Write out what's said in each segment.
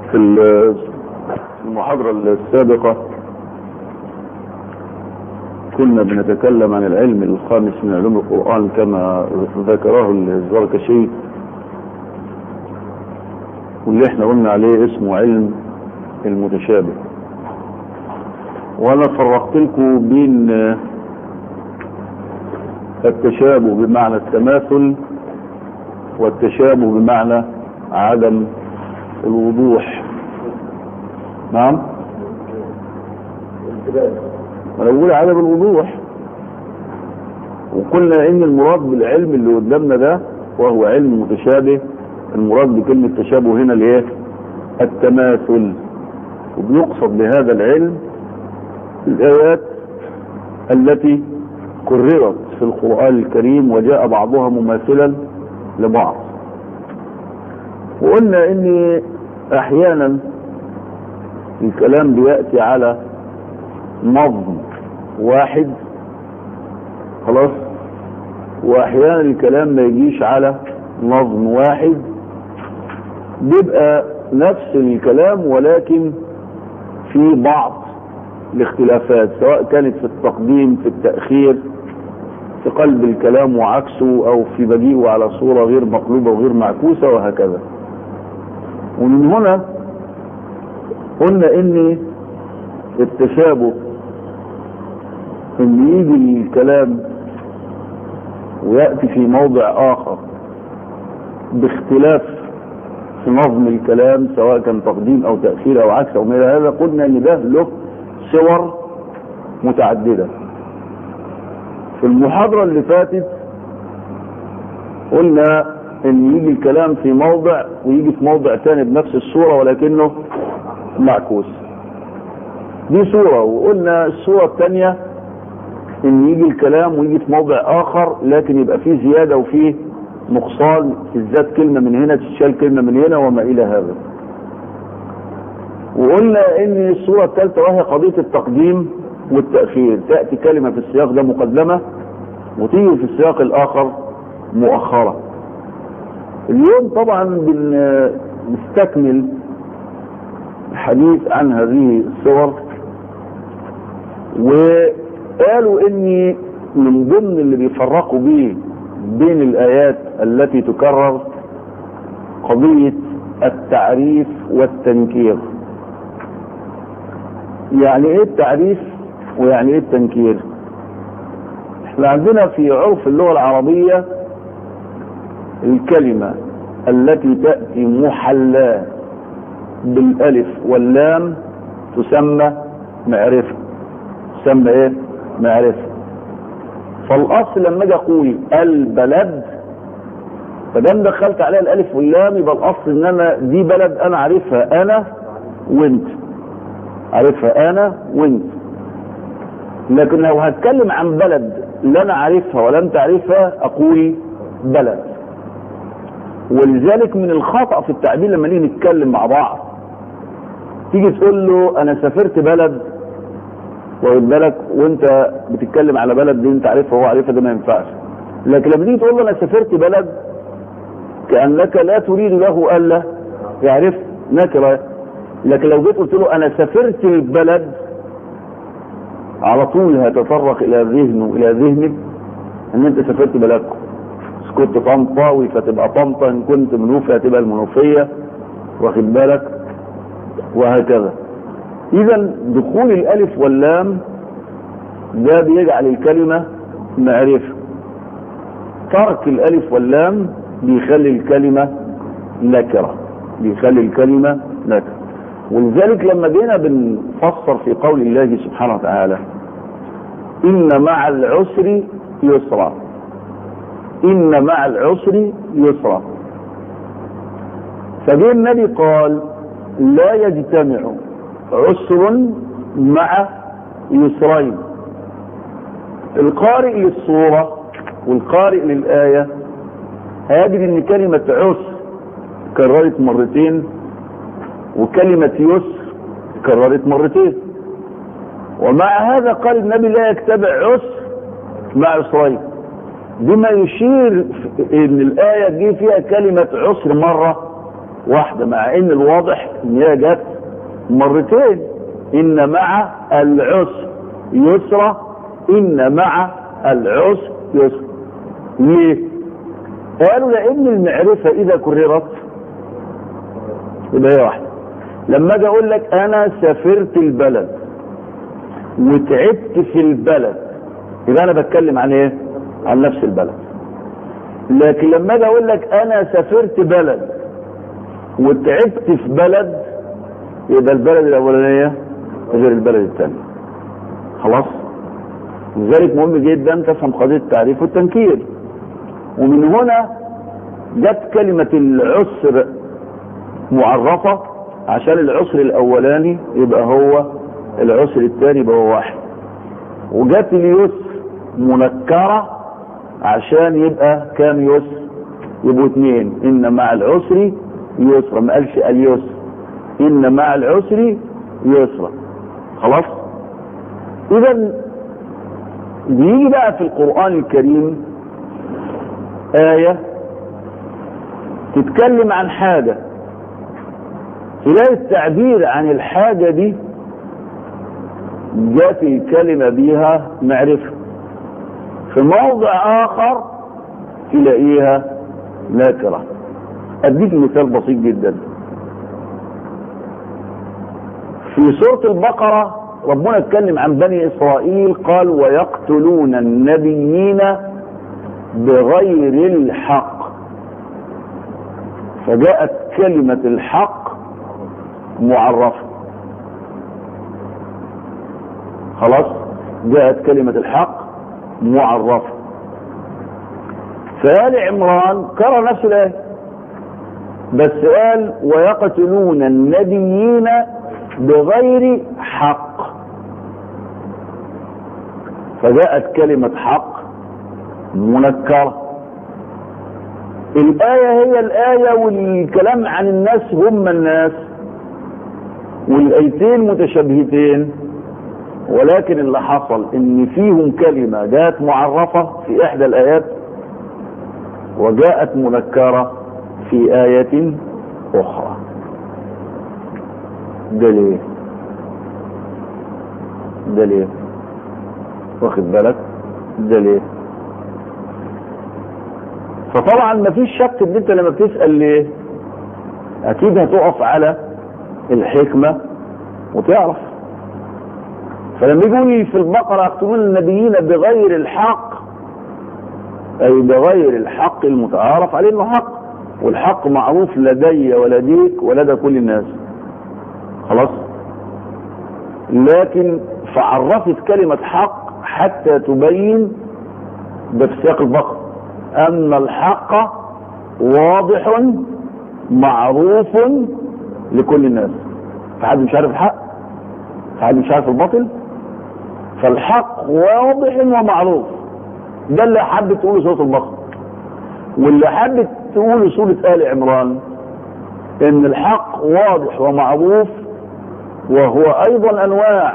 في المحاضرة السابقة كنا بنتكلم عن العلم الخامس من علوم القرآن كما ذكره الزركشي واللي احنا قلنا عليه اسمه علم المتشابه وانا فرقت لكم بين التشابه بمعنى التماثل والتشابه بمعنى عدم الوضوح نعم انا بقول عدم الوضوح وقلنا ان المراد بالعلم اللي قدامنا ده وهو علم متشابه المراد بكلمة تشابه هنا الايه التماثل وبيقصد بهذا العلم الايات التي كررت في القرآن الكريم وجاء بعضها مماثلا لبعض وقلنا ان احيانا الكلام بيأتي على نظم واحد خلاص واحيانا الكلام ما يجيش على نظم واحد بيبقى نفس الكلام ولكن في بعض الاختلافات سواء كانت في التقديم في التأخير في قلب الكلام وعكسه او في بديئه على صورة غير مقلوبة وغير معكوسة وهكذا ومن هنا قلنا ان التشابه ان يجي الكلام ويأتي في موضع اخر باختلاف في نظم الكلام سواء كان تقديم او تأخير او عكس او ما هذا قلنا ان ده له صور متعددة في المحاضرة اللي فاتت قلنا ان يجي الكلام في موضع ويجي في موضع تاني بنفس الصورة ولكنه معكوس دي صورة وقلنا الصورة الثانية ان يجي الكلام ويجي في موضع اخر لكن يبقى فيه زيادة وفيه نقصان تزداد كلمة من هنا تشال كلمة من هنا وما الى هذا وقلنا ان الصورة الثالثة وهي قضية التقديم والتأخير تأتي كلمة في السياق ده مقدمة وتيجي في السياق الاخر مؤخرة اليوم طبعا بنستكمل الحديث عن هذه الصور وقالوا ان من ضمن اللي بيفرقوا بيه بين الايات التي تكرر قضية التعريف والتنكير يعني ايه التعريف ويعني ايه التنكير احنا عندنا في عرف اللغة العربية الكلمة التي تأتي محلاة بالالف واللام تسمى معرفة تسمى ايه معرفة فالاصل لما اجي اقول البلد فدام دخلت عليها الالف واللام يبقى الاصل ان انا دي بلد انا عارفها انا وانت عارفها انا وانت لكن لو هتكلم عن بلد لا انا عارفها ولا انت عارفها اقول بلد ولذلك من الخطأ في التعبير لما نيجي نتكلم مع بعض تيجي تقول له انا سافرت بلد واخد بالك وانت بتتكلم على بلد دي انت عارفها وهو عارفها ده ما ينفعش لكن لما تيجي تقول له انا سافرت بلد كانك لا تريد له الا يعرف نكره لكن لو جيت قلت له انا سافرت البلد على طول هيتطرق الى ذهنه الى ذهنك ان انت سافرت بلدكم كنت طنطاوي فتبقى طنطا ان كنت منوفي هتبقى المنوفيه واخد بالك وهكذا اذا دخول الالف واللام ده بيجعل الكلمه معرفه ترك الالف واللام بيخلي الكلمه نكره بيخلي الكلمه نكره ولذلك لما جينا بنفسر في قول الله سبحانه وتعالى ان مع العسر يسرا ان مع العسر يسرا فجاء النبي قال لا يجتمع عسر مع يسرين القارئ للصورة والقارئ للآية هيجد ان كلمة عسر كررت مرتين وكلمة يسر كررت مرتين ومع هذا قال النبي لا يتبع عسر مع يسرين بما يشير ان الآية دي فيها كلمة عسر مرة واحدة مع ان الواضح ان هي جت مرتين ان مع العسر يسرى ان مع العسر يسرى ليه قالوا لان المعرفة اذا كررت يبقى هي واحدة لما اجي اقول لك انا سافرت البلد وتعبت في البلد يبقى انا بتكلم عن ايه عن نفس البلد لكن لما اجي اقول لك انا سافرت بلد وتعبت في بلد يبقى البلد الاولانيه غير البلد الثانيه خلاص لذلك مهم جدا تفهم قضيه التعريف والتنكير ومن هنا جت كلمه العسر معرفه عشان العسر الاولاني يبقى هو العسر الثاني يبقى هو واحد وجت اليسر منكره عشان يبقى كام يسر يبقوا اثنين ان مع العسر يسرا ما قالش اليسر ان مع العسر يسرا خلاص اذا بيجي بقى في القران الكريم ايه تتكلم عن حاجه تلاقي التعبير عن الحاجه دي جات الكلمه بيها معرفه في موضع اخر تلاقيها نكره اديك مثال بسيط جدا في سورة البقرة ربنا اتكلم عن بني اسرائيل قال ويقتلون النبيين بغير الحق فجاءت كلمة الحق معرفة خلاص جاءت كلمة الحق معرفة فآل عمران كرر نفس الآية بس قال ويقتلون النبيين بغير حق فجاءت كلمة حق منكرة الآية هي الآية والكلام عن الناس هم الناس والآيتين متشابهتين ولكن اللي حصل ان فيهم كلمة جاءت معرفة في احدى الايات وجاءت منكرة في آية أخرى ده ليه ده ليه واخد بالك ده ليه فطبعا مفيش شك ان انت لما بتسأل ليه اكيد هتقف على الحكمة وتعرف فلما يقول في البقرة يقتلون النبيين بغير الحق اي بغير الحق المتعارف عليه انه حق والحق معروف لدي ولديك ولدى كل الناس خلاص لكن فعرفت كلمة حق حتى تبين ده في سياق البقرة أن الحق واضح معروف لكل الناس فحد مش عارف الحق فحد مش عارف الباطل فالحق واضح ومعروف ده اللي حبت تقوله سورة البقرة واللي حبت تقوله سورة آل عمران ان الحق واضح ومعروف وهو ايضا انواع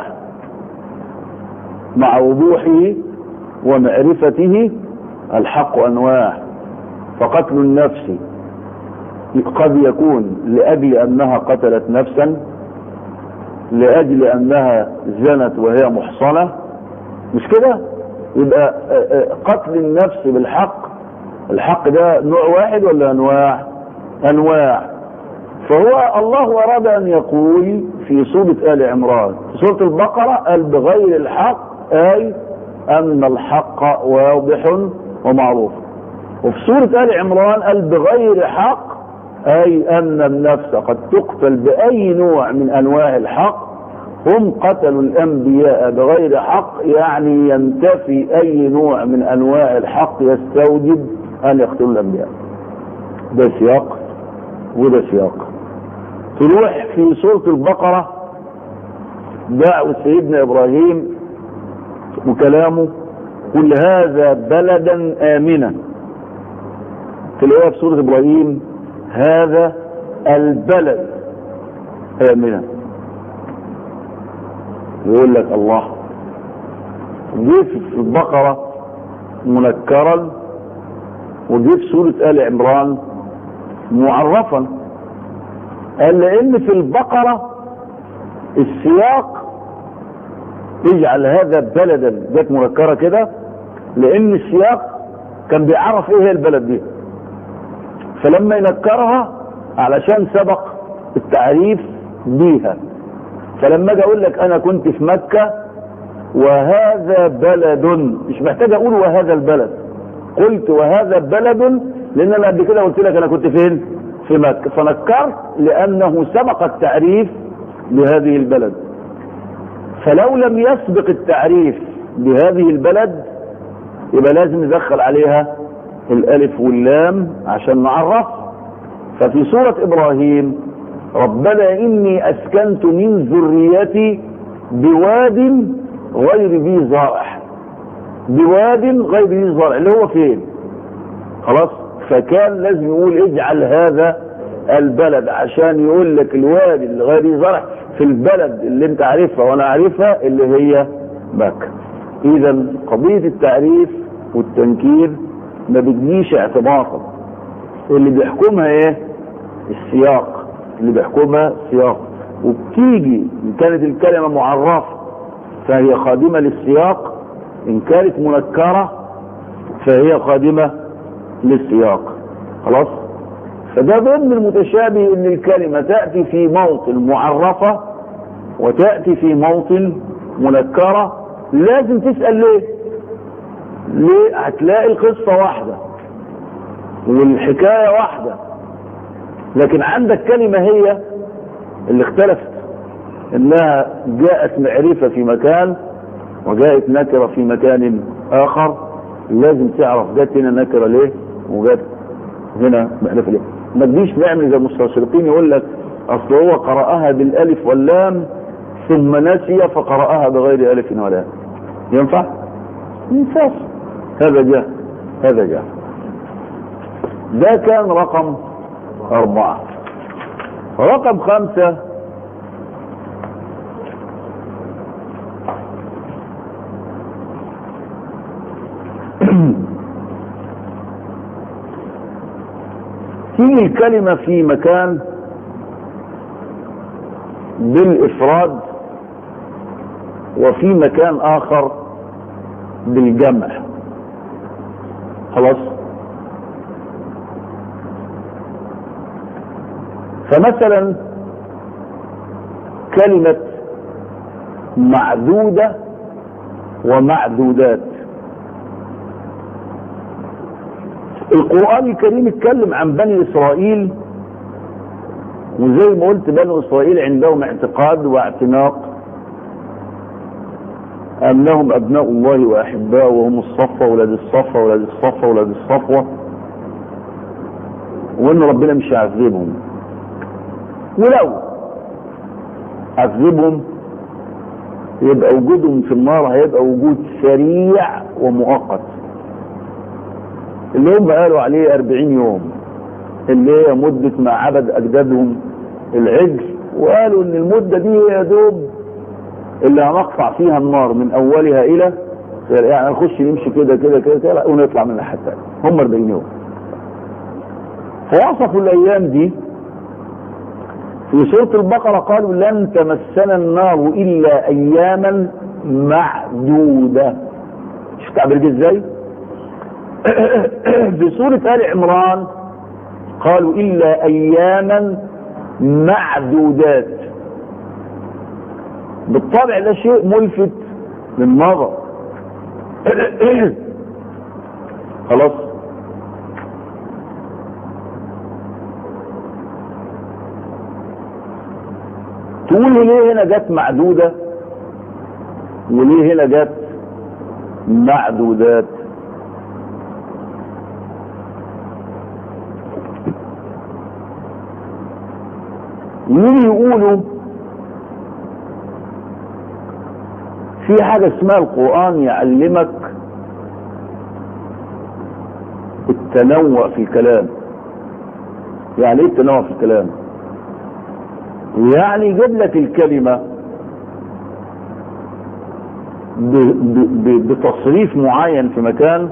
مع وضوحه ومعرفته الحق انواع فقتل النفس قد يكون لاجل انها قتلت نفسا لاجل انها زنت وهي محصنه مش كده يبقى قتل النفس بالحق الحق ده نوع واحد ولا انواع انواع فهو الله اراد ان يقول في سورة ال عمران في سورة البقرة قال بغير الحق اي ان الحق واضح ومعروف وفي سورة ال عمران قال بغير حق اي ان النفس قد تقتل باي نوع من انواع الحق هم قتلوا الانبياء بغير حق يعني ينتفي اي نوع من انواع الحق يستوجب ان يقتلوا الانبياء ده سياق وده سياق تروح في سورة البقرة دعوة سيدنا ابراهيم وكلامه قل هذا بلدا امنا تلاقيها في سورة ابراهيم هذا البلد امنا يقول لك الله جه في البقرة منكرا وجه في سورة آل عمران معرفا قال لان في البقرة السياق اجعل هذا بلدا جت منكرة كده لان السياق كان بيعرف ايه هي البلد دي فلما ينكرها علشان سبق التعريف بيها فلما اجي اقول لك انا كنت في مكة وهذا بلد مش محتاج اقول وهذا البلد قلت وهذا بلد لان انا قبل كده قلت لك انا كنت فين في مكة فنكرت لانه سبق التعريف بهذه البلد فلو لم يسبق التعريف بهذه البلد يبقى لازم ندخل عليها الالف واللام عشان نعرف ففي سورة ابراهيم ربنا اني اسكنت من ذريتي بواد غير ذي زرع بواد غير ذي زرع اللي هو فين خلاص فكان لازم يقول اجعل هذا البلد عشان يقول لك الوادي اللي غير ذي زرع في البلد اللي انت عارفها وانا عارفها اللي هي مكة اذا قضية التعريف والتنكير ما بتجيش اعتباطا اللي بيحكمها ايه السياق اللي بيحكمها سياق وبتيجي ان كانت الكلمة معرفة فهي خادمة للسياق ان كانت منكرة فهي خادمة للسياق خلاص فده ضمن المتشابه ان الكلمة تأتي في موطن معرفة وتأتي في موطن منكرة لازم تسأل ليه ليه هتلاقي القصة واحدة والحكاية واحدة لكن عندك كلمة هي اللي اختلفت انها جاءت معرفة في مكان وجاءت نكرة في مكان اخر لازم تعرف جت هنا نكرة ليه وجت هنا معرفة ليه ما تجيش نعمل زي المستشرقين يقول لك اصل هو قرأها بالالف واللام ثم نسي فقرأها بغير الف ولام ينفع؟ ينفع هذا جاء هذا جاء ده كان رقم أربعة رقم خمسة تيجي الكلمة في مكان بالإفراد وفي مكان آخر بالجمع خلاص فمثلا كلمة معدودة ومعدودات القرآن الكريم اتكلم عن بني إسرائيل وزي ما قلت بني إسرائيل عندهم اعتقاد واعتناق أنهم أبناء الله وأحباء وهم الصفوة ولاد الصفوة ولاد الصفوة ولاد الصفوة وإن ربنا مش هيعذبهم ولو عذبهم يبقى وجودهم في النار هيبقى وجود سريع ومؤقت اللي هم قالوا عليه أربعين يوم اللي هي مدة ما عبد أجدادهم العجل وقالوا إن المدة دي يا دوب اللي هنقطع فيها النار من أولها إلى يعني نخش نمشي كده كده كده كده ونطلع من الناحية التانية هم 40 يوم فوصفوا الأيام دي في سورة البقرة قالوا لن تمسنا النار إلا أياما معدودة شوف التعبير دي ازاي؟ في سورة آل عمران قالوا إلا أياما معدودات بالطبع ده شيء ملفت للنظر خلاص تقول ليه هنا جت معدودة وليه هنا جت معدودات يجي يقولوا في حاجة اسمها القرآن يعلمك التنوع في الكلام يعني ايه التنوع في الكلام يعني يجيب لك الكلمة ب ب بتصريف معين في مكان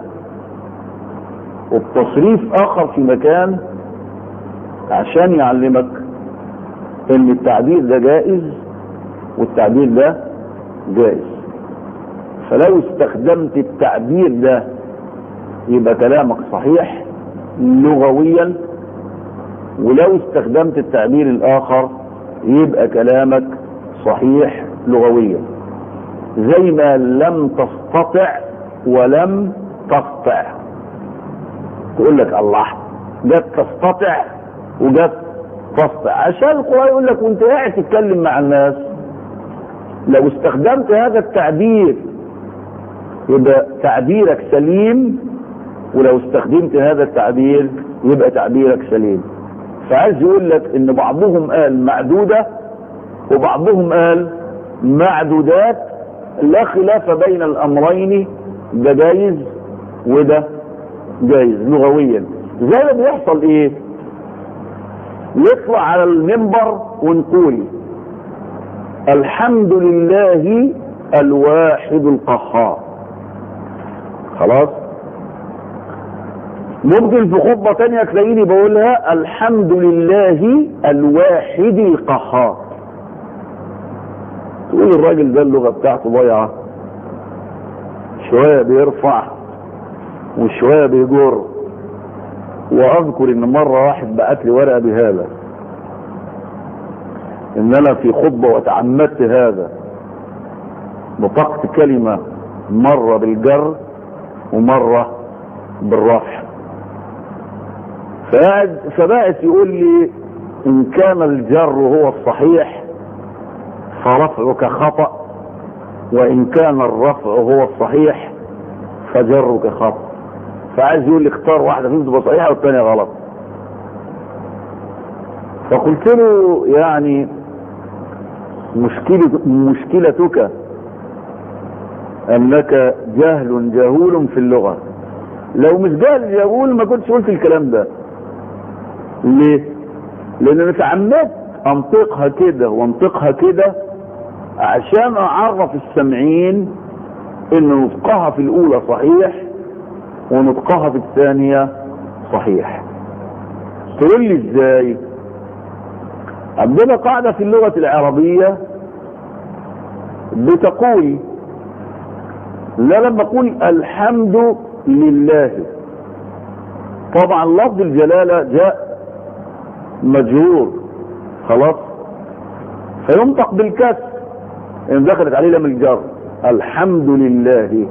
وبتصريف اخر في مكان عشان يعلمك ان التعبير ده جائز والتعبير ده جائز فلو استخدمت التعبير ده يبقى كلامك صحيح لغويا ولو استخدمت التعبير الاخر يبقى كلامك صحيح لغويا زي ما لم تستطع ولم تستطع تقول لك الله جت تستطع وجت تستطع عشان القرآن يقول لك وانت قاعد تتكلم مع الناس لو استخدمت هذا التعبير يبقى تعبيرك سليم ولو استخدمت هذا التعبير يبقى تعبيرك سليم فعايز يقول لك ان بعضهم قال معدودة وبعضهم قال معدودات لا خلاف بين الامرين ده جايز وده جايز لغويا زي ما بيحصل ايه يطلع على المنبر ونقول الحمد لله الواحد القهار خلاص ممكن في خطبة تانية تلاقيني بقولها الحمد لله الواحد القهار تقول الراجل ده اللغة بتاعته ضايعة شوية بيرفع وشوية بيجر واذكر ان مرة واحد بعت لي ورقة بهذا ان انا في خطبة وتعمدت هذا نطقت كلمة مرة بالجر ومرة بالرفع فقعد فبقت يقول لي ان كان الجر هو الصحيح فرفعك خطأ وان كان الرفع هو الصحيح فجرك خطأ فعايز يقول لي اختار واحدة فيهم تبقى صحيحة والثانية غلط فقلت له يعني مشكلة مشكلتك انك جهل جهول في اللغة لو مش جهل جهول ما كنتش قلت الكلام ده ليه لان انا اتعمدت انطقها كده وانطقها كده عشان اعرف السامعين ان نطقها في الاولى صحيح ونطقها في الثانية صحيح تقول لي ازاي عندنا قاعدة في اللغة العربية بتقول لا لما اقول الحمد لله طبعا لفظ الجلالة جاء مجرور خلاص فينطق بالكسر ان دخلت عليه لم الجر الحمد لله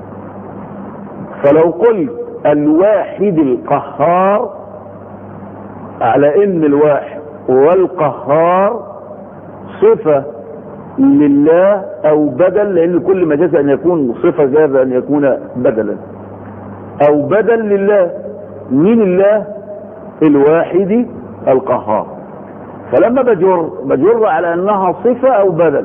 فلو قلت الواحد القهار على ان الواحد والقهار صفة لله او بدل لان كل ما جاز ان يكون صفة جاز ان يكون بدلا او بدل لله مين الله الواحد القهار فلما بجر بجر على انها صفة او بدل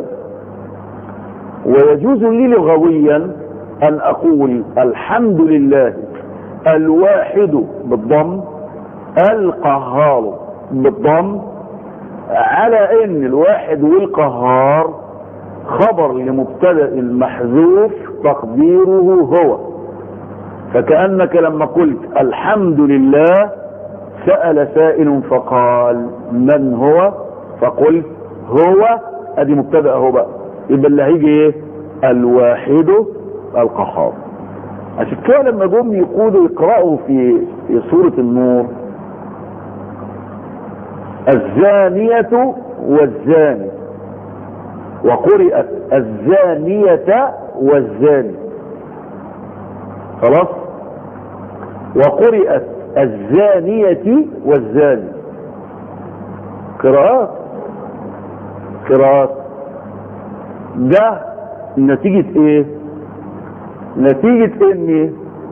ويجوز لي لغويا ان اقول الحمد لله الواحد بالضم القهار بالضم على ان الواحد والقهار خبر لمبتدا محذوف تقديره هو فكأنك لما قلت الحمد لله سأل سائل فقال من هو فقلت هو ادي مبتدا اهو بقى يبقى اللي هيجي ايه الواحد القهار عشان كده لما جم يقولوا يقرأوا في في سورة النور الزانية والزاني وقرئت الزانية والزاني خلاص وقرئت الزانية والزاني قراءات قراءات ده نتيجة ايه نتيجة ان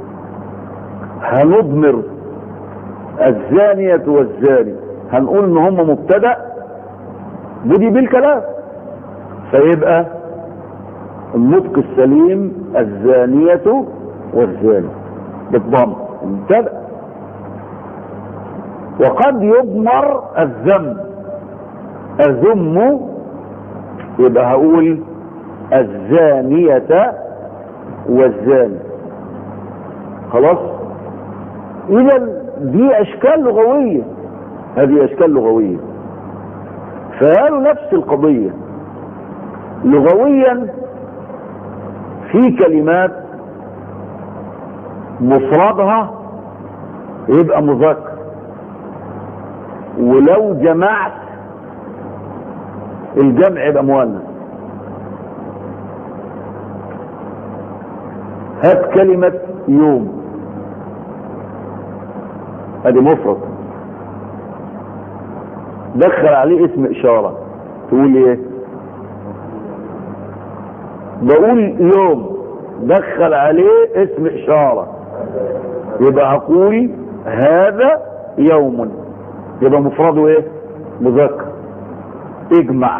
هنضمر الزانية والزاني هنقول ان هم مبتدأ بدي بالكلام فيبقى النطق السليم الزانية والزاني بالضم مبتدأ وقد يضمر الذم أذم يبقى هقول الزانية والزاني خلاص اذا دي اشكال لغوية هذه اشكال لغوية فقالوا نفس القضية لغويا في كلمات مفردها يبقى مذكر ولو جمعت الجمع يبقى مؤنث هات كلمة يوم ادي مفرد دخل عليه اسم اشارة تقول ايه بقول يوم دخل عليه اسم اشارة يبقى هقول هذا يوم يبقى مفرده ايه مذكر اجمع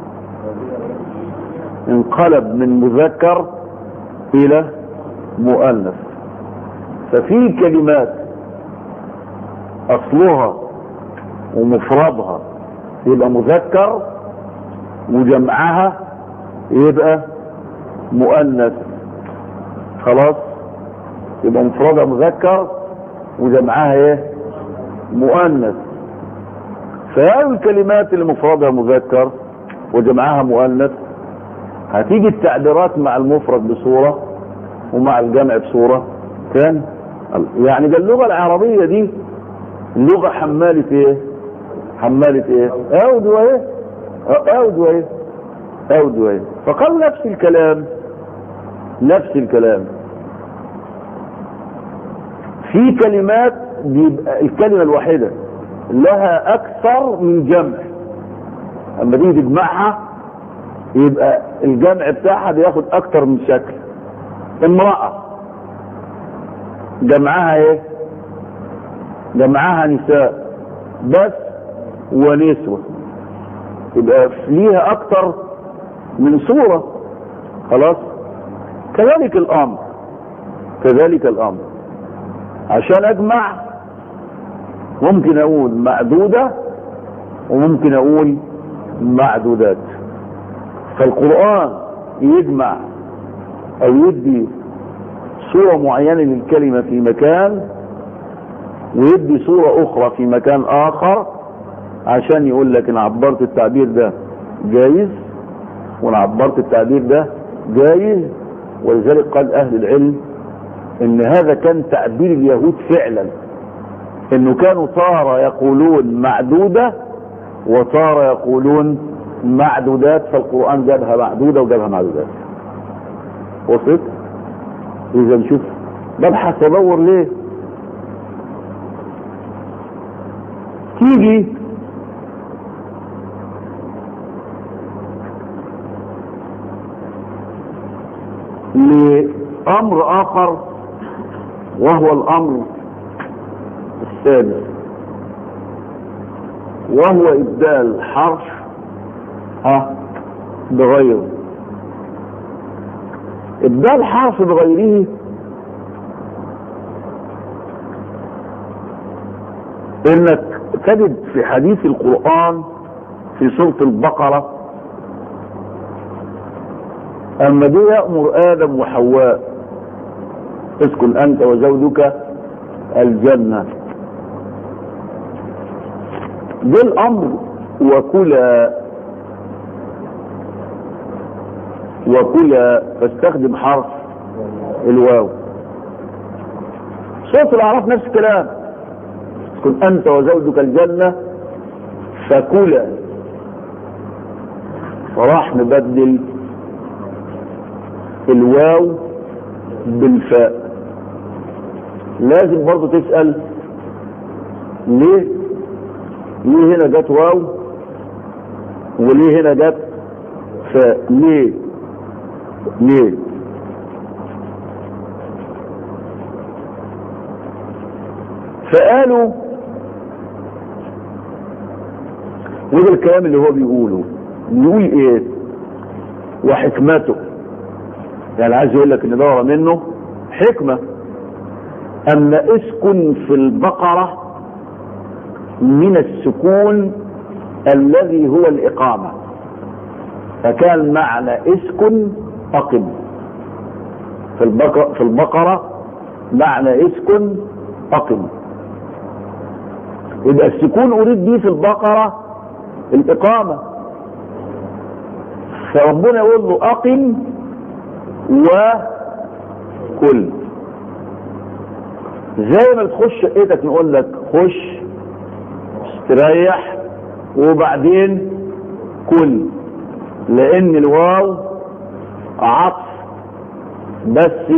انقلب من مذكر الى مؤنث ففي كلمات اصلها ومفردها يبقى مذكر وجمعها يبقى مؤنث خلاص يبقى مفردها مذكر وجمعها ايه مؤنث فهذه الكلمات اللي مفردها مذكر وجمعها مؤنث هتيجي التعبيرات مع المفرد بصورة ومع الجمع بصورة كان يعني ده اللغة العربية دي لغة حمالة ايه حمالة ايه اود وايه اود وايه اود وايه فقال نفس الكلام نفس الكلام في كلمات بيبقى الكلمة الواحدة لها اكثر من جمع اما تيجي تجمعها يبقى الجمع بتاعها بياخد اكتر من شكل امرأة جمعها ايه جمعها نساء بس ونسوة يبقى ليها اكتر من صورة خلاص كذلك الامر كذلك الامر عشان اجمع ممكن اقول معدودة وممكن اقول معدودات فالقرآن يجمع او يدي صورة معينة للكلمة في مكان ويدي صورة اخرى في مكان اخر عشان يقول لك ان عبرت التعبير ده جايز وان عبرت التعبير ده جايز ولذلك قال اهل العلم ان هذا كان تعبير اليهود فعلا انه كانوا طار يقولون معدودة وطار يقولون معدودات فالقرآن جابها معدودة وجابها معدودات وصلت اذا نشوف ببحث ادور ليه تيجي لامر اخر وهو الامر الثالث وهو ابدال حرف ها بغيره ابدال حرف بغيره انك تجد في حديث القرآن في سورة البقرة اما دي يأمر ادم وحواء اسكن انت وزوجك الجنة ده الامر وكلا وكلا فاستخدم حرف الواو سورة الاعراف نفس الكلام اسكن انت وزوجك الجنة فكلا فراح نبدل الواو بالفاء لازم برضو تسأل ليه ليه هنا جت واو وليه هنا جت فاء ليه ليه فقالوا وده الكلام اللي هو بيقوله بيقول ايه وحكمته يعني عايز يقول لك ان ده ورا منه حكمة اما اسكن في البقرة من السكون الذي هو الاقامة فكان معنى اسكن اقم في البقرة, في البقرة معنى اسكن اقم يبقى السكون اريد بيه في البقرة الإقامة فربنا يقول له أقم وكل زي ما تخش شقتك نقول لك خش استريح وبعدين كل لأن الواو عطف بس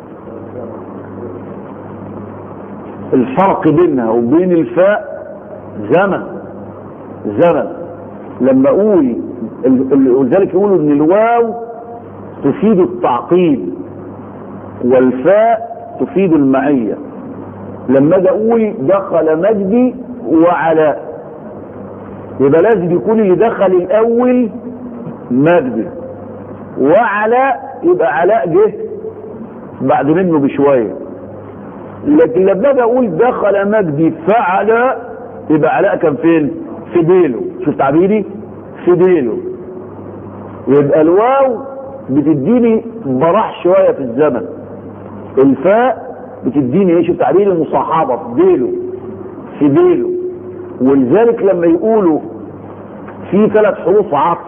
الفرق بينها وبين الفاء زمن زمن لما اقول ولذلك يقولوا ان الواو تفيد التعقيد والفاء تفيد المعية لما اجي اقول دخل مجدي وعلاء يبقى لازم يكون اللي دخل الاول مجدي وعلاء يبقى علاء جه بعد منه بشويه لكن لما اجي اقول دخل مجدي فعلاء يبقى علاء كان فين؟ في ديله شوف تعبيري؟ في ديله يبقى الواو بتديني براح شويه في الزمن الفاء بتديني ايه شوف تعبيري المصاحبه في ديله في ديله ولذلك لما يقولوا في ثلاث حروف عطف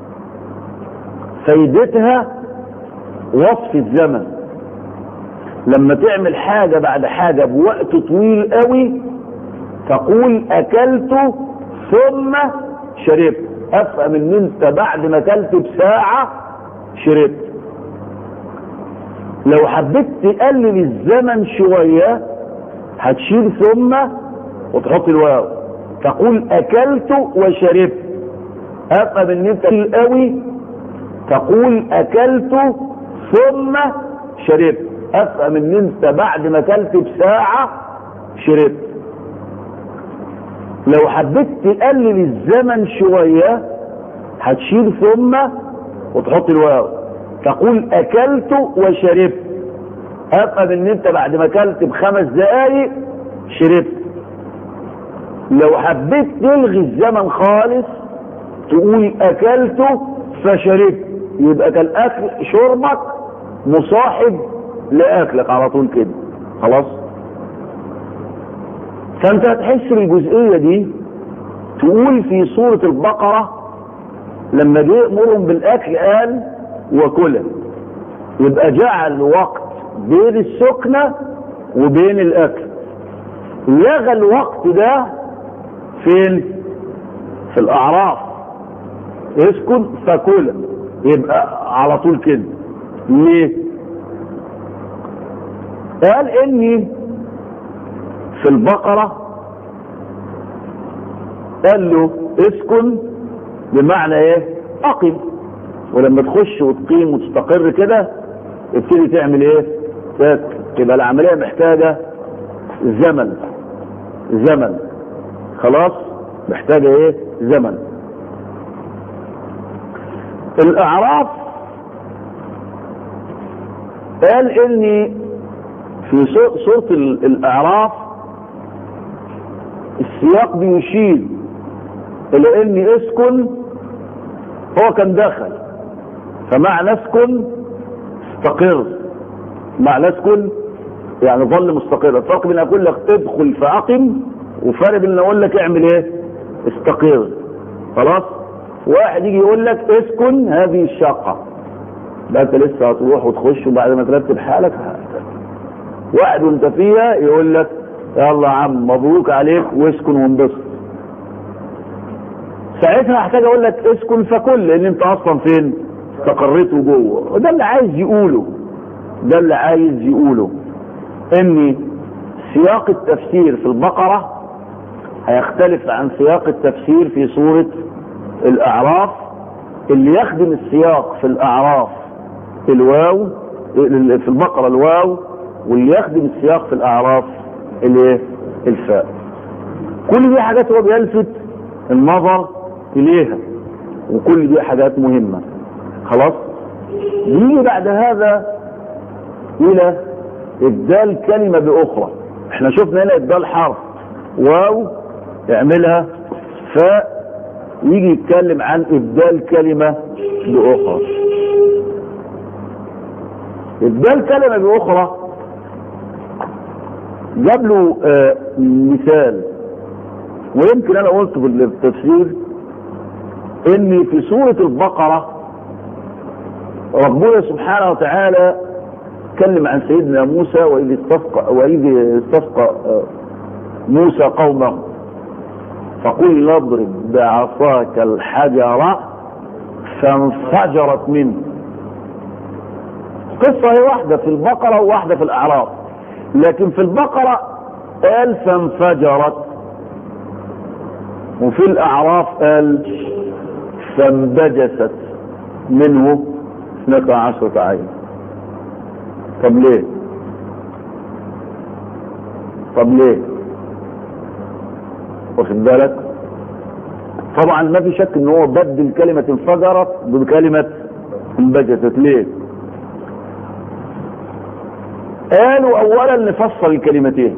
فايدتها وصف الزمن لما تعمل حاجة بعد حاجة بوقت طويل قوي تقول اكلت ثم شربت افهم ان انت بعد ما اكلت بساعة شربت لو حبيت تقلل الزمن شوية هتشيل ثم وتحط الواو تقول اكلت وشربت افهم ان انت قوي تقول اكلت ثم شربت افهم ان انت بعد ما اكلت بساعة شربت لو حبيت تقلل الزمن شوية هتشيل ثم وتحط الواو تقول اكلت وشربت افهم ان انت بعد ما اكلت بخمس دقايق شربت لو حبيت تلغي الزمن خالص تقول اكلت فشربت يبقى كان اكل شربك مصاحب لاكلك على طول كده خلاص فانت هتحس بالجزئيه دي تقول في سوره البقره لما جه يامرهم بالاكل قال وكلا يبقى جعل وقت بين السكنه وبين الاكل لغى الوقت ده فين في الاعراف اسكن فكلا يبقى على طول كده ليه قال اني في البقرة قال له اسكن بمعنى ايه اقم ولما تخش وتقيم وتستقر كده ابتدي تعمل ايه تاكل يبقى العملية محتاجة زمن زمن خلاص محتاجة ايه زمن الاعراف قال اني في سورة الاعراف السياق بيشير الى ان اسكن هو كان دخل فمعنى اسكن استقر معنى اسكن يعني ظل مستقر الفرق بين اقول لك ادخل فاقم وفرق بين اقول لك اعمل ايه استقر خلاص واحد يجي يقول لك اسكن هذه الشقة لا انت لسه هتروح وتخش وبعد ما ترتب حالك واحد وانت فيها يقول لك يلا يا عم مبروك عليك واسكن وانبسط ساعتها هحتاج اقول لك اسكن فكل لان انت اصلا فين استقريت جوه وده اللي عايز يقوله ده اللي عايز يقوله ان سياق التفسير في البقرة هيختلف عن سياق التفسير في سورة الاعراف اللي يخدم السياق في الاعراف الواو في البقرة الواو واللي يخدم السياق في الاعراف الايه الفاء كل دي حاجات هو بيلفت النظر اليها وكل دي حاجات مهمة خلاص نيجي بعد هذا الى ابدال كلمة باخرى احنا شفنا هنا ابدال حرف واو اعملها فاء يجي يتكلم عن ابدال كلمة باخرى ابدال كلمة باخرى جاب له آه مثال ويمكن انا قلت في التفسير ان في سورة البقرة ربنا سبحانه وتعالى تكلم عن سيدنا موسى واذ استسقى واذ استسقى موسى قومه فقل اضرب بعصاك الحجر فانفجرت منه قصة هي واحدة في البقرة وواحدة في الأعراف لكن في البقرة قال فانفجرت وفي الأعراف قال فانبجست منه اثنتا عشرة عين طب ليه طب ليه واخد بالك طبعا ما في شك ان هو بدل كلمة انفجرت بكلمة انبجست ليه قالوا اولا نفصل الكلمتين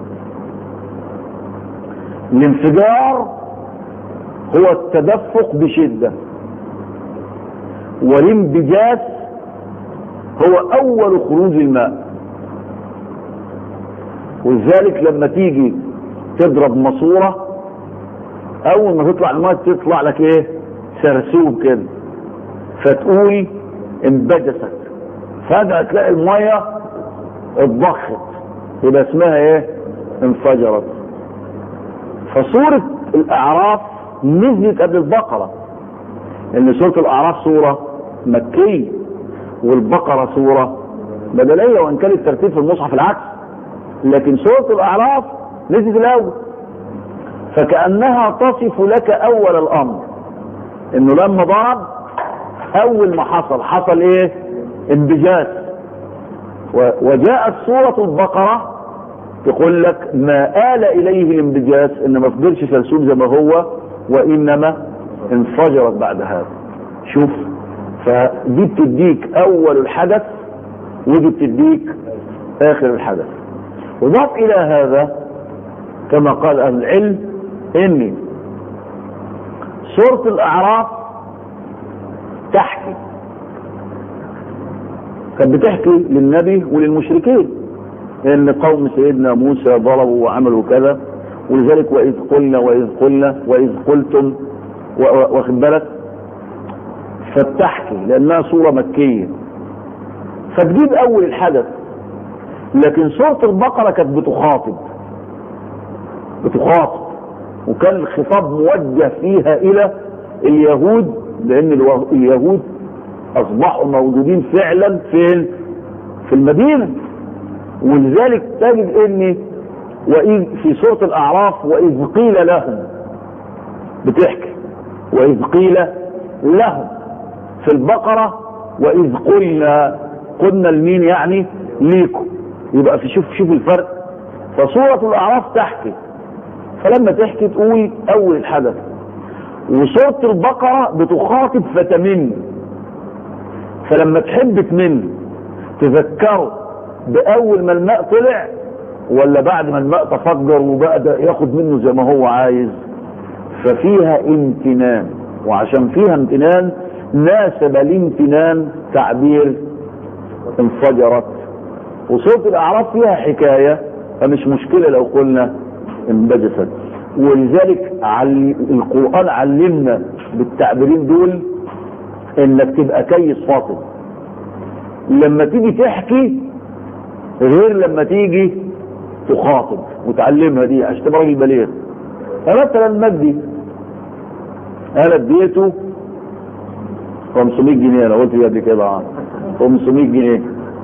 الانفجار هو التدفق بشدة والانبجاس هو اول خروج الماء ولذلك لما تيجي تضرب ماسوره اول ما تطلع الماء تطلع لك ايه سرسوب كده فتقول انبجست فجأة تلاقي المية اتضخت يبقى اسمها ايه انفجرت فصورة الاعراف نزلت قبل البقرة ان سورة الاعراف سورة مكية والبقرة سورة بدلية وان كان الترتيب في المصحف العكس لكن سورة الاعراف نزلت الاول فكأنها تصف لك اول الامر انه لما ضرب اول ما حصل حصل ايه انبجاس وجاءت سورة البقرة تقول لك ما آل اليه الانبجاس ان ما فضلش سلسوب زي ما هو وانما انفجرت بعد هذا شوف فدي بتديك اول الحدث ودي بتديك اخر الحدث وضاف الى هذا كما قال اهل العلم ان سورة الاعراف تحكي كانت بتحكي للنبي وللمشركين ان قوم سيدنا موسى ضربوا وعملوا كذا ولذلك واذ قلنا واذ قلنا واذ قلتم واخد بالك فبتحكي لانها صورة مكية فتجيب اول الحدث لكن سورة البقرة كانت بتخاطب بتخاطب وكان الخطاب موجه فيها الى اليهود لان اليهود اصبحوا موجودين فعلا فين في المدينة ولذلك تجد ان وإذ في سورة الاعراف واذ قيل لهم بتحكي واذ قيل لهم في البقرة واذ قلنا قلنا لمين يعني ليكم يبقى في شوف شوف الفرق فسورة الاعراف تحكي فلما تحكي تقول اول الحدث وسورة البقرة بتخاطب فتمن فلما تحب تمن تذكره باول ما الماء طلع ولا بعد ما الماء تفجر وبقى ياخد منه زي ما هو عايز ففيها امتنان وعشان فيها امتنان ناسب الامتنان تعبير انفجرت وسورة الاعراف فيها حكاية فمش مشكلة لو قلنا انبجست ولذلك عل... القرآن علمنا بالتعبيرين دول انك تبقى كيس فاصل لما تيجي تحكي غير لما تيجي تخاطب وتعلمها دي عشان تبقى راجل بليغ فمثلا مجدي انا اديته 500 جنيه انا قلت قبل كده 500 جنيه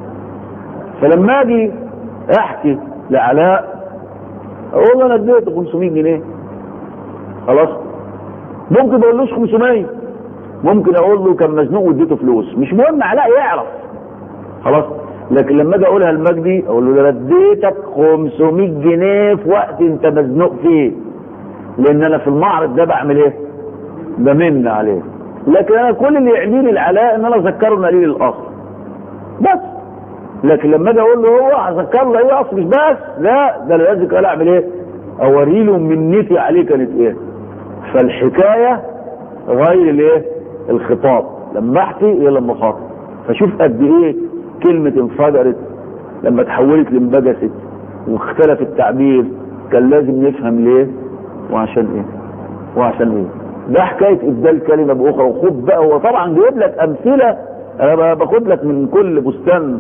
فلما اجي احكي لعلاء اقول له انا اديته 500 جنيه خلاص ممكن ما اقولوش 500 ممكن اقول له كان مزنوق واديته فلوس مش مهم علاء يعرف خلاص لكن لما اجي اقولها لمجدي اقول له ده اديتك 500 جنيه في وقت انت مزنوق فيه لان انا في المعرض ده بعمل ايه بمن عليه لكن انا كل اللي يعنيني العلاء ان انا اذكره ان قليل الاصل بس لكن لما اجي اقول له هو هذكر له ايه اصل مش بس لا ده لازم قال اعمل ايه اوري له منتي عليه كانت ايه فالحكايه غير الايه الخطاب لما احكي هي لما خاطب فشوف قد ايه كلمة انفجرت لما تحولت لانبجست واختلف التعبير كان لازم نفهم ليه وعشان ايه وعشان ايه ده حكايه ابدال كلمه باخرى وخد بقى هو طبعا جايب لك امثله انا باخد لك من كل بستان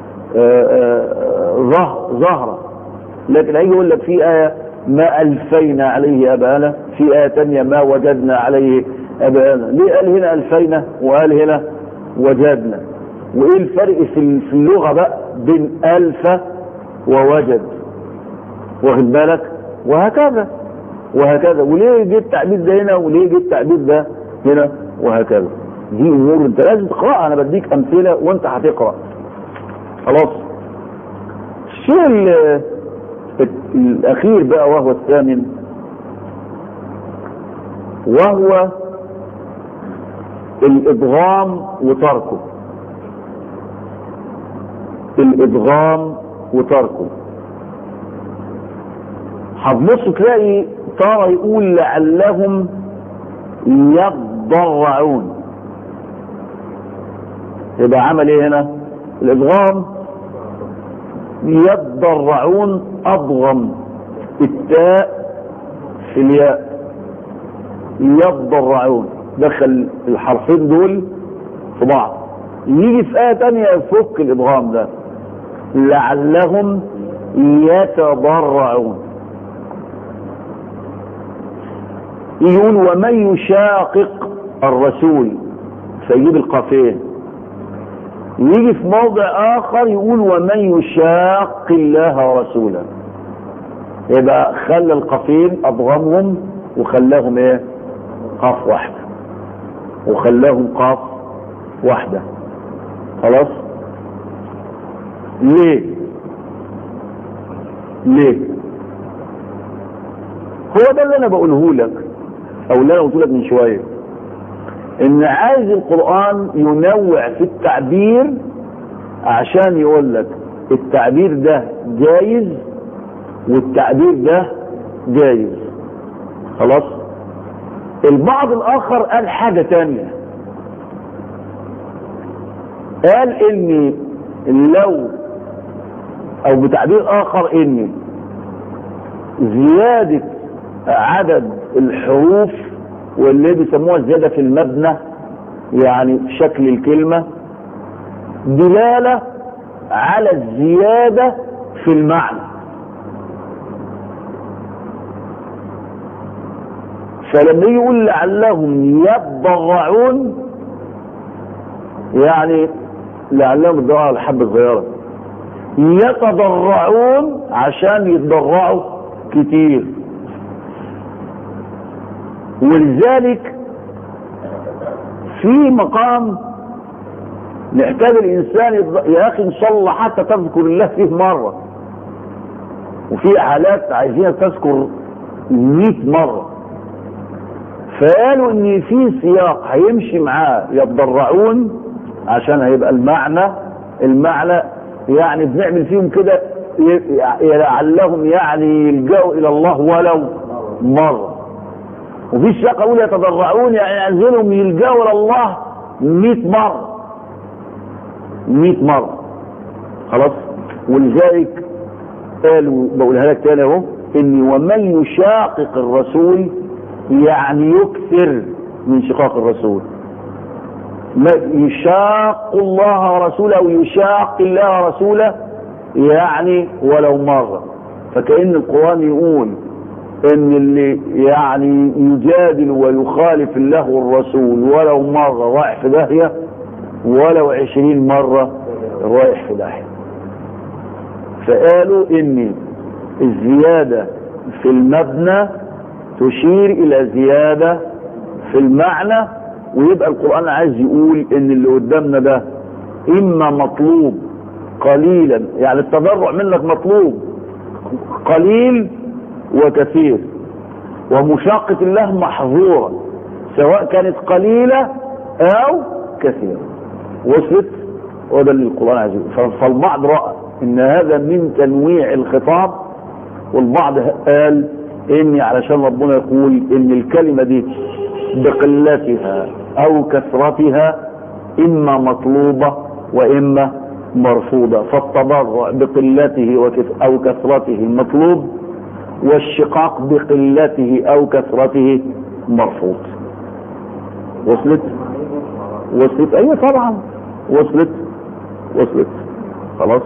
زهره لكن هيجي يقول لك في ايه ما الفينا عليه ابانا في ايه ثانيه ما وجدنا عليه ابانا ليه قال هنا الفينا وقال هنا وجدنا وايه الفرق في اللغه بقى بين الف ووجد واخد بالك وهكذا وهكذا وليه جه التعبير ده هنا وليه جه التعبير ده هنا وهكذا دي امور انت لازم تقراها انا بديك امثله وانت هتقرا خلاص الشيء الاخير بقى وهو الثامن وهو الادغام وتركه الادغام وتركه هتبص تلاقي ترى يقول لعلهم يضرعون يبقى عمل ايه هنا الادغام يضرعون اضغم التاء في الياء يضرعون دخل الحرفين دول في بعض يجي في آية تانية يفك الإدغام ده لعلهم يتضرعون يقول ومن يشاقق الرسول فيجيب القافين يجي في موضع آخر يقول ومن يشاق الله ورسوله يبقى خلى القافين أضغمهم وخلاهم إيه؟ قاف واحدة وخلاهم قاف واحدة خلاص ليه ليه هو ده اللي انا بقوله لك او اللي انا قلت لك من شويه ان عايز القران ينوع في التعبير عشان يقول لك التعبير ده جايز والتعبير ده جايز خلاص البعض الاخر قال حاجه تانية قال ان لو او بتعبير اخر ان زيادة عدد الحروف واللي بيسموها زيادة في المبنى يعني في شكل الكلمة دلالة على الزيادة في المعنى فلما يقول لعلهم يتضرعون يعني لعلهم يتضرعوا على الحبة الصغيرة يتضرعون عشان يتضرعوا كتير ولذلك في مقام محتاج الانسان يا اخي ان شاء الله حتى تذكر الله فيه مره وفي حالات عايزين تذكر 100 مره فقالوا ان في سياق هيمشي معاه يتضرعون عشان هيبقى المعنى المعنى يعني بنعمل فيهم كده لعلهم يعني يلجأوا الى الله ولو مره وفي الشياق اقول يتضرعون يعني انزلهم يلجأوا الى الله 100 مره 100 مره خلاص ولذلك قالوا بقولها لك تاني اهو ان ومن يشاقق الرسول يعني يكثر من شقاق الرسول يشاق الله ورسوله ويشاق الله ورسوله يعني ولو مرة فكأن القرآن يقول ان اللي يعني يجادل ويخالف الله والرسول ولو مرة رايح في داهية ولو عشرين مرة رايح في داهية فقالوا ان الزيادة في المبنى تشير الى زيادة في المعنى ويبقى القرآن عايز يقول ان اللي قدامنا ده اما مطلوب قليلا يعني التضرع منك مطلوب قليل وكثير ومشاقة الله محظورة سواء كانت قليلة او كثيرة وصلت وده اللي القرآن عايز يقول فالبعض رأى ان هذا من تنويع الخطاب والبعض قال اني علشان ربنا يقول ان الكلمة دي بقلتها او كثرتها اما مطلوبة واما مرفوضة فالتضرع بقلته او كثرته مطلوب والشقاق بقلته او كثرته مرفوض وصلت وصلت ايوه طبعا وصلت وصلت خلاص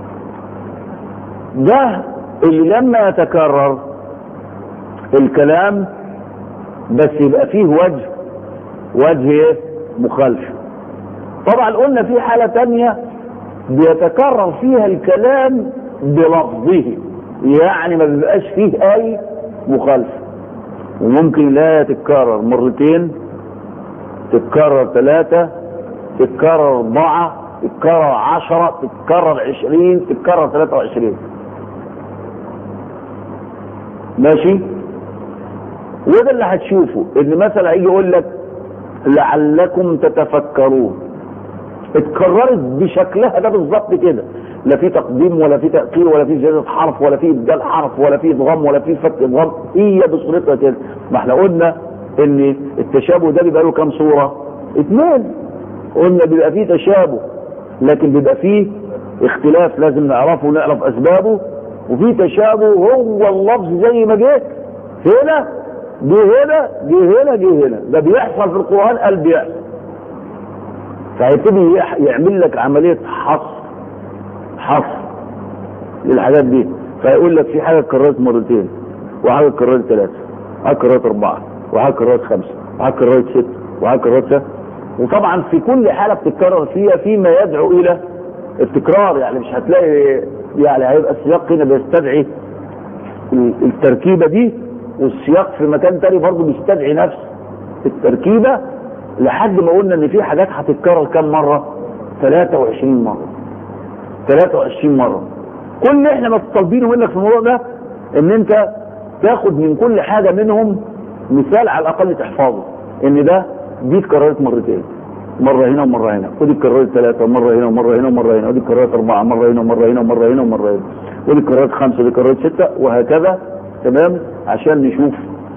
ده اللي لما يتكرر الكلام بس يبقى فيه وجه وجه ايه مخالفه طبعا قلنا في حالة تانية بيتكرر فيها الكلام بلفظه يعني ما بيبقاش فيه اي مخالفة وممكن لا تتكرر مرتين تتكرر ثلاثة تتكرر أربعة تتكرر عشرة تتكرر عشرين تتكرر ثلاثة وعشرين ماشي وده اللي هتشوفه ان مثلا هيجي يقول لك لعلكم تتفكرون اتكررت بشكلها ده بالظبط كده لا في تقديم ولا في تأخير ولا في زيادة حرف ولا في إبدال حرف ولا في إدغام ولا في فك إدغام هي بصورتها كده ما احنا قلنا إن التشابه ده بيبقى له كام صورة؟ اثنين قلنا بيبقى فيه تشابه لكن بيبقى فيه اختلاف لازم نعرفه ونعرف أسبابه وفي تشابه هو اللفظ زي ما جه هنا جه هنا جه هنا جه هنا ده بيحصل في القرآن قال بيحصل فهيبتدي يعمل لك عملية حصر حصر للحاجات دي فيقول لك في حاجة اتكررت مرتين وحاجة اتكررت ثلاثة وحاجة اتكررت أربعة وحاجة اتكررت خمسة وحاجة اتكررت ستة وحاجة اتكررت سبعة وطبعا في كل حالة بتتكرر فيها فيما يدعو إلى التكرار يعني مش هتلاقي يعني هيبقى السياق هنا بيستدعي التركيبة دي والسياق في مكان تاني برضه بيستدعي نفس التركيبة لحد ما قلنا ان في حاجات هتتكرر كم مرة 23 مرة 23 مرة كل اللي احنا طالبينه منك في الموضوع ده ان انت تاخد من كل حاجة منهم مثال على الاقل تحفظه ان ده دي اتكررت مرتين مرة هنا ومرة هنا ودي اتكررت ثلاثة مرة هنا ومرة هنا ومرة هنا ودي اتكررت أربعة مرة هنا ومرة هنا ومرة هنا ومرة هنا ودي اتكررت خمسة ودي اتكررت ستة وهكذا تمام عشان نشوف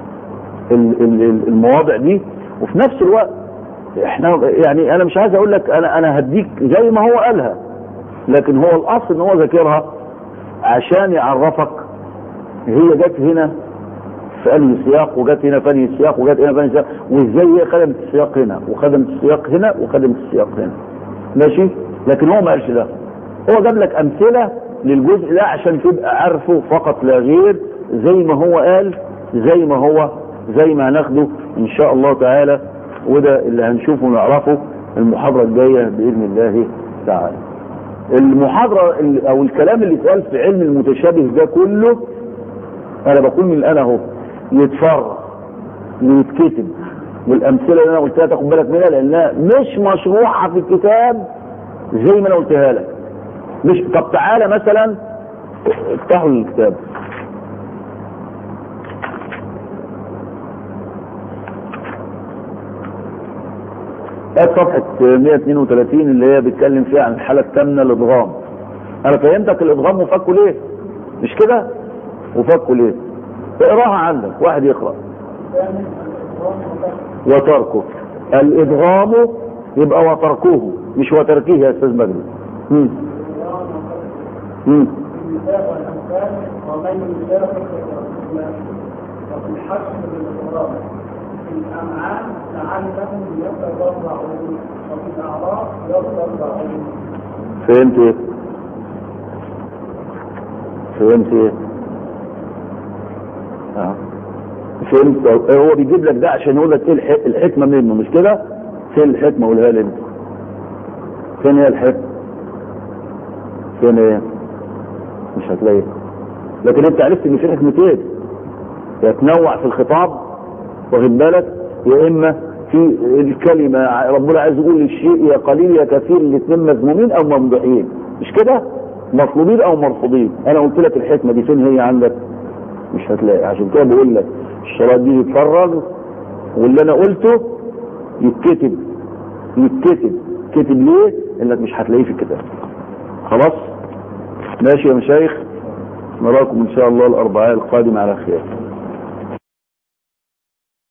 المواضع دي وفي نفس الوقت احنا يعني انا مش عايز اقول لك انا انا هديك زي ما هو قالها لكن هو الاصل ان هو ذاكرها عشان يعرفك هي جت هنا في انهي سياق وجت هنا في انهي سياق وجت هنا في انهي سياق وازاي هي خدمت السياق هنا وخدمت السياق هنا وخدمت السياق هنا ماشي لكن هو ما قالش ده هو جاب لك امثله للجزء ده عشان تبقى عارفه فقط لا غير زي ما هو قال زي ما هو زي ما هناخده ان شاء الله تعالى وده اللي هنشوفه ونعرفه المحاضرة الجاية بإذن الله تعالى المحاضرة او الكلام اللي اتقال في علم المتشابه ده كله انا بقول من الان اهو يتفرغ ويتكتب والامثله اللي انا قلتها تاخد بالك منها لانها مش مشروحه في الكتاب زي ما انا قلتها لك مش طب تعالى مثلا افتحوا الكتاب صفحة 132 اللي هي بيتكلم فيها عن الحالة الثامنة الادغام انا فهمتك الادغام وفكه ليه مش كده وفكه ليه اقراها عندك واحد يقرأ وتركه الادغام يبقى وتركه مش وتركه يا استاذ مجدي امم امم ومن يسافر وفي الحشر بالإضراب في الأمعاء لعلهم يتضرعون وفي الأعراف يتضرعون فهمت ايه فهمت ايه اه فهمت هو بيجيب لك ده عشان يقول لك ايه الح- الحكمه منه مش كده فين الحكمه قولها لي انت فين هي الحكمه فين ايه مش هتلاقيها لكن انت عرفت ان في حكمتين يا تنوع في الخطاب واخد بالك يا اما في الكلمه ربنا عايز يقول الشيء يا قليل يا كثير الاثنين مذمومين او ممدوحين مش كده مطلوبين او مرفوضين انا قلت لك الحكمه دي فين هي عندك مش هتلاقي عشان كده بقول لك الشرايط دي تتفرج واللي انا قلته يتكتب يتكتب كتب ليه انك مش هتلاقيه في الكتاب خلاص ماشي يا مشايخ نراكم ان شاء الله الاربعاء القادم على خير